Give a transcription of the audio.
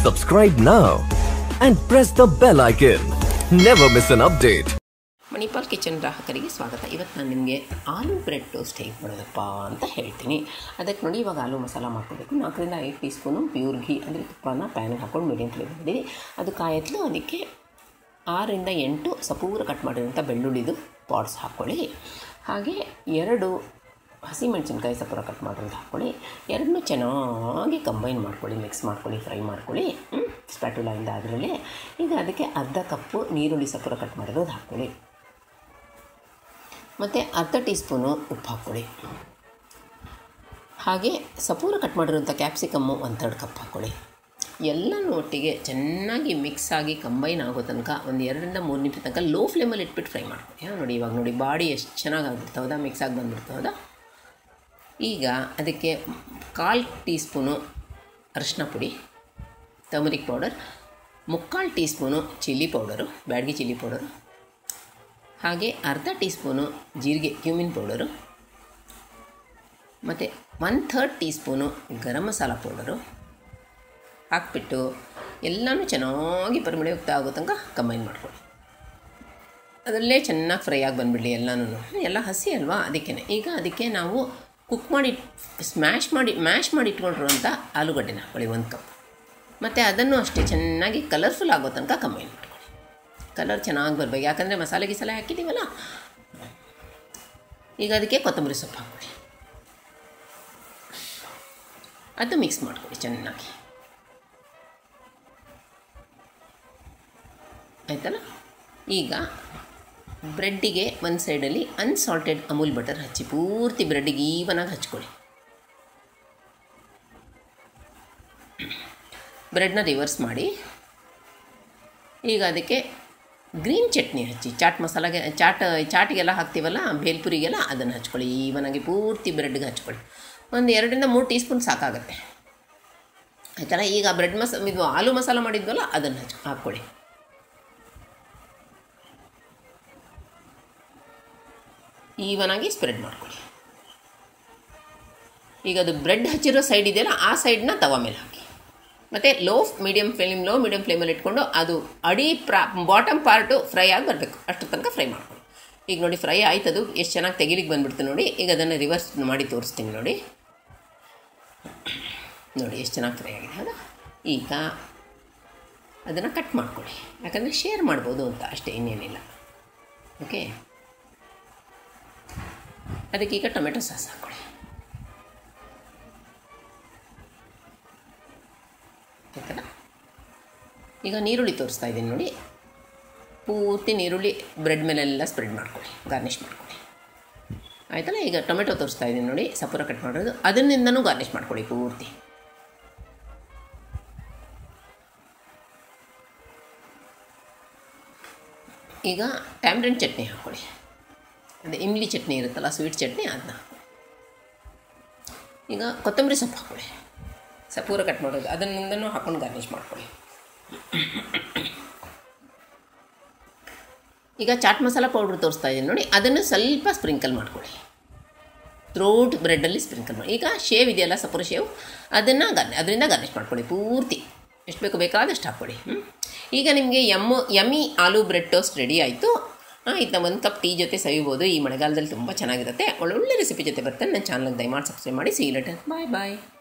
Subscribe now and press the bell icon. Never miss an update. Manipal kitchen ಗ್ರಾಹಕರಿಗೆ ಸ್ವಾಗತ ಇವತ್ತು ನಾನು ನಿಮಗೆ ಆಲೂ ಬ್ರೆಡ್ ಟೋಸ್ಟ್ ಹೇಗೆ ಮಾಡೋದಪ್ಪ ಅಂತ ಹೇಳ್ತೀನಿ ಅದಕ್ಕೆ ನೋಡಿ ಇವಾಗ ಆಲೂ ಮಸಾಲ ಮಾಡ್ಕೋಬೇಕು ನಾಲ್ಕರಿಂದ ಐದು ಟೀ ಸ್ಪೂನು ಪ್ಯೂರ್ ಘೀ ಅಂದರೆ ತುಪ್ಪನ ಪ್ಯಾನ್ಗೆ ಹಾಕೊಂಡು ಮೀಡಿಯಂ ಫ್ಲೇಮ್ ಮಾಡಿದ್ದೀನಿ ಅದು ಕಾಯತ್ಲು ಅದಕ್ಕೆ ಆರರಿಂದ ಎಂಟು ಸಪೂರ ಕಟ್ ಮಾಡಿರೋಂಥ ಬೆಳ್ಳುಳ್ಳಿದು ಪಾಟ್ಸ್ ಹಾಕ್ಕೊಳ್ಳಿ ಹಾಗೆ ಎರಡು ಹಸಿಮೆಣಸಿನ್ಕಾಯಿ ಸಪೂರ ಕಟ್ ಮಾಡಿರೋದು ಹಾಕ್ಕೊಳ್ಳಿ ಎರಡನ್ನೂ ಚೆನ್ನಾಗಿ ಕಂಬೈನ್ ಮಾಡ್ಕೊಳ್ಳಿ ಮಿಕ್ಸ್ ಮಾಡ್ಕೊಳ್ಳಿ ಫ್ರೈ ಮಾಡ್ಕೊಳ್ಳಿ ಸ್ಪ್ಯಾಟುಲಾಯಿಂದ ಅದರಲ್ಲೇ ಈಗ ಅದಕ್ಕೆ ಅರ್ಧ ಕಪ್ಪು ನೀರುಳ್ಳಿ ಸಪೂರ ಕಟ್ ಮಾಡಿರೋದು ಹಾಕ್ಕೊಳ್ಳಿ ಮತ್ತು ಅರ್ಧ ಟೀ ಸ್ಪೂನು ಉಪ್ಪು ಹಾಕ್ಕೊಳ್ಳಿ ಹಾಗೆ ಸಪೂರ ಕಟ್ ಮಾಡಿರೋಂಥ ಕ್ಯಾಪ್ಸಿಕಮ್ಮು ಒಂದು ಥರ್ಡ್ ಕಪ್ ಹಾಕ್ಕೊಳ್ಳಿ ಎಲ್ಲನೂ ಒಟ್ಟಿಗೆ ಚೆನ್ನಾಗಿ ಮಿಕ್ಸ್ ಆಗಿ ಕಂಬೈನ್ ಆಗೋ ತನಕ ಒಂದು ಎರಡರಿಂದ ಮೂರು ನಿಮಿಷ ತನಕ ಲೋ ಫ್ಲೇಮಲ್ಲಿ ಇಟ್ಬಿಟ್ಟು ಫ್ರೈ ಮಾಡ್ಕೊಳ್ಳಿ ಹಾಂ ನೋಡಿ ಇವಾಗ ನೋಡಿ ಬಾಡಿ ಎಷ್ಟು ಚೆನ್ನಾಗಿ ಆಗ್ಬಿಡ್ತು ಹೌದಾ ಮಿಕ್ಸ್ ಆಗಿ ಬಂದ್ಬಿಡ್ತು ಹೌದಾ ಈಗ ಅದಕ್ಕೆ ಕಾಲು ಟೀ ಸ್ಪೂನು ಅರಿಶಿನ ಪುಡಿ ಟರ್ಮರಿಕ್ ಪೌಡರ್ ಮುಕ್ಕಾಲು teaspoon chilli powder Byadgi chilli powder ಹಾಗೆ ಅರ್ಧ ಟೀ ಸ್ಪೂನು ಜೀರಿಗೆ ಕ್ಯೂಮಿನ್ ಪೌಡರು ಮತ್ತು one third teaspoon garam masala powder ಹಾಕ್ಬಿಟ್ಟು ಎಲ್ಲನೂ ಚೆನ್ನಾಗಿ ಪರಿಮಳಯುಕ್ತ ಆಗೋ ತನಕ ಕಂಬೈನ್ ಮಾಡ್ಕೊಳ್ಳಿ ಅದರಲ್ಲೇ ಚೆನ್ನಾಗಿ ಫ್ರೈ ಆಗಿ ಬಂದುಬಿಡಲಿ ಎಲ್ಲನೂ ಎಲ್ಲ ಹಸಿ ಅಲ್ವಾ ಅದಕ್ಕೇ ಈಗ ಅದಕ್ಕೆ ನಾವು ಕುಕ್ ಮಾಡಿ ಸ್ಮ್ಯಾಶ್ ಮಾಡಿ ಮ್ಯಾಶ್ ಮಾಡಿ ಇಟ್ಕೊಂಡಿರುವಂಥ ಆಲೂಗಡ್ಡೆನ ಹಾಕ್ಕೊಳ್ಳಿ ಒಂದು ಕಪ್ ಮತ್ತು ಅದನ್ನು ಅಷ್ಟೇ ಚೆನ್ನಾಗಿ ಕಲರ್ಫುಲ್ ಆಗೋ ತನಕ ಕಂಬೈನ್ ಮಾಡ್ಕೊಳ್ಳಿ ಕಲರ್ ಚೆನ್ನಾಗಿ ಬರಬೇಕು ಯಾಕಂದರೆ ಮಸಾಲೆ ಗಿಸಾಲೆ ಹಾಕಿದ್ದೀವಲ್ಲ ಈಗ ಅದಕ್ಕೆ ಕೊತ್ತಂಬರಿ ಸೊಪ್ಪು ಹಾಕ್ಕೊಳ್ಳಿ ಅದು ಮಿಕ್ಸ್ ಮಾಡ್ಕೊಳ್ಳಿ ಚೆನ್ನಾಗಿ ಆಯ್ತಲ್ಲ ಈಗ ಬ್ರೆಡ್ಡಿಗೆ ಒಂದು ಸೈಡಲ್ಲಿ ಅನ್ಸಾಲ್ಟೆಡ್ ಅಮೂಲ್ ಬಟರ್ ಹಚ್ಚಿ ಪೂರ್ತಿ ಬ್ರೆಡ್ಡಿಗೆ ಈವನಾಗಿ ಹಚ್ಕೊಳ್ಳಿ ಬ್ರೆಡ್ನ ರಿವರ್ಸ್ ಮಾಡಿ ಈಗ ಅದಕ್ಕೆ ಗ್ರೀನ್ ಚಟ್ನಿ ಹಚ್ಚಿ ಚಾಟ್ ಮಸಾಲಾಗೆ ಚಾಟ್ ಚಾಟಿಗೆಲ್ಲ ಹಾಕ್ತೀವಲ್ಲ ಬೇಲ್ಪುರಿಗೆಲ್ಲ ಅದನ್ನು ಹಚ್ಕೊಳ್ಳಿ ಈವನಾಗಿ ಪೂರ್ತಿ ಬ್ರೆಡ್ಗೆ ಹಚ್ಕೊಳ್ಳಿ ಒಂದು ಎರಡರಿಂದ ಮೂರು ಟೀ ಸ್ಪೂನ್ ಸಾಕಾಗುತ್ತೆ ಆಯ್ತಲ್ಲ ಈಗ ಬ್ರೆಡ್ ಮಸ ಇದು ಆಲೂ ಮಸಾಲ ಮಾಡಿದ್ವಲ್ಲ ಅದನ್ನು ಹಚ್ ಹಾಕ್ಕೊಳ್ಳಿ ಈವನಾಗಿ ಸ್ಪ್ರೆಡ್ ಮಾಡ್ಕೊಳ್ಳಿ ಈಗ ಅದು ಬ್ರೆಡ್ ಹಚ್ಚಿರೋ ಸೈಡ್ ಇದೆಯಲ್ಲ ಆ ಸೈಡ್ನ ತವ ಮೇಲೆ ಹಾಕಿ ಮತ್ತು low medium flame low medium ಫ್ಲೇಮಲ್ಲಿ ಇಟ್ಕೊಂಡು ಅದು ಅಡಿ ಪ್ರಾ ಬಾಟಮ್ ಪಾರ್ಟು ಫ್ರೈ ಆಗಿ ಬರಬೇಕು ಅಷ್ಟು ತನಕ ಫ್ರೈ ಮಾಡ್ಕೊಳ್ಳಿ ಈಗ ನೋಡಿ ಫ್ರೈ ಆಯ್ತದು ಎಷ್ಟು ಚೆನ್ನಾಗಿ ತೆಗಿಲಿಕ್ಕೆ ಬಂದುಬಿಡ್ತು ನೋಡಿ ಈಗ ಅದನ್ನು ರಿವರ್ಸ್ ಮಾಡಿ ತೋರಿಸ್ತೀನಿ ನೋಡಿ ನೋಡಿ ಎಷ್ಟು ಚೆನ್ನಾಗಿ ಫ್ರೈ ಆಗಿದೆ ಹೌದಾ ಈಗ ಅದನ್ನು ಕಟ್ ಮಾಡ್ಕೊಳ್ಳಿ ಯಾಕಂದರೆ ಶೇರ್ ಮಾಡ್ಬೋದು ಅಂತ ಅಷ್ಟೇ ಇನ್ನೇನಿಲ್ಲ ಓಕೆ ಅದಕ್ಕೆ ಈಗ ಟೊಮೆಟೊ ಸಾಸ್ ಹಾಕ್ಕೊಳ್ಳಿ ಆಯ್ತಲ್ಲ ಈಗ ನೀರುಳ್ಳಿ ತೋರಿಸ್ತಾ ಇದ್ದೀನಿ ನೋಡಿ ಪೂರ್ತಿ ನೀರುಳ್ಳಿ ಬ್ರೆಡ್ ಮೇಲೆಲ್ಲ ಸ್ಪ್ರೆಡ್ ಮಾಡ್ಕೊಳ್ಳಿ ಗಾರ್ನಿಷ್ ಮಾಡ್ಕೊಳ್ಳಿ ಆಯ್ತಲ್ಲ ಈಗ ಟೊಮೆಟೊ ತೋರಿಸ್ತಾ ಇದ್ದೀನಿ ನೋಡಿ ಸಪೂರ ಕಟ್ ಮಾಡೋದು ಅದರಿಂದನೂ ಗಾರ್ನಿಷ್ ಮಾಡ್ಕೊಳ್ಳಿ ಪೂರ್ತಿ ಈಗ ಟ್ಯಾಮ್ರಿನ್ ಚಟ್ನಿ ಹಾಕ್ಕೊಳ್ಳಿ ಅದೇ ಇಮ್ಲಿ ಚಟ್ನಿ ಇರುತ್ತಲ್ಲ ಸ್ವೀಟ್ ಚಟ್ನಿ ಅದನ್ನ ಈಗ ಕೊತ್ತಂಬರಿ ಸೊಪ್ಪು ಹಾಕ್ಕೊಳ್ಳಿ ಸಪೂರ ಕಟ್ ಮಾಡೋದು ಅದನ್ನಿಂದನೂ ಹಾಕ್ಕೊಂಡು ಗಾರ್ನಿಷ್ ಮಾಡ್ಕೊಳ್ಳಿ ಈಗ ಚಾಟ್ ಮಸಾಲ ಪೌಡ್ರ್ ತೋರಿಸ್ತಾ ಇದ್ದೀನಿ ನೋಡಿ ಅದನ್ನು ಸ್ವಲ್ಪ ಸ್ಪ್ರಿಂಕಲ್ ಮಾಡ್ಕೊಳ್ಳಿ ಥ್ರೋಟ್ ಬ್ರೆಡ್ಡಲ್ಲಿ ಸ್ಪ್ರಿಂಕಲ್ ಮಾಡಿ ಈಗ ಶೇವ್ ಇದೆಯಲ್ಲ ಸಪೂರ ಶೇವ್ ಅದನ್ನು ಗಾರ್ನಿ ಅದರಿಂದ ಗಾರ್ನಿಷ್ ಮಾಡ್ಕೊಳ್ಳಿ ಪೂರ್ತಿ ಎಷ್ಟು ಬೇಕು ಬೇಕಾದಷ್ಟು ಹಾಕ್ಕೊಳ್ಳಿ ಈಗ ನಿಮಗೆ ಎಮ್ಮು yummy aloo bread toast ready ಆಯಿತು ಇದನ್ನ ಒಂದು ಕಪ್ ಟೀ ಜೊತೆ ಸವಿಬೋದು ಈ ಮಳೆಗಾಲದಲ್ಲಿ ತುಂಬ ಚೆನ್ನಾಗಿರುತ್ತೆ ಒಳ್ಳೊಳ್ಳೆ ರೆಸಿಪಿ ಜೊತೆ ಬರ್ತಾನೆ ನನ್ನ ಚಾನಲ್ಗೆ ದಯಮಾಡಿ ಸಬ್ಸ್ಕ್ರೈಬ್ ಮಾಡಿ ಸಿ ಲೆಟರ್ ಬಾಯ್ ಬಾಯ್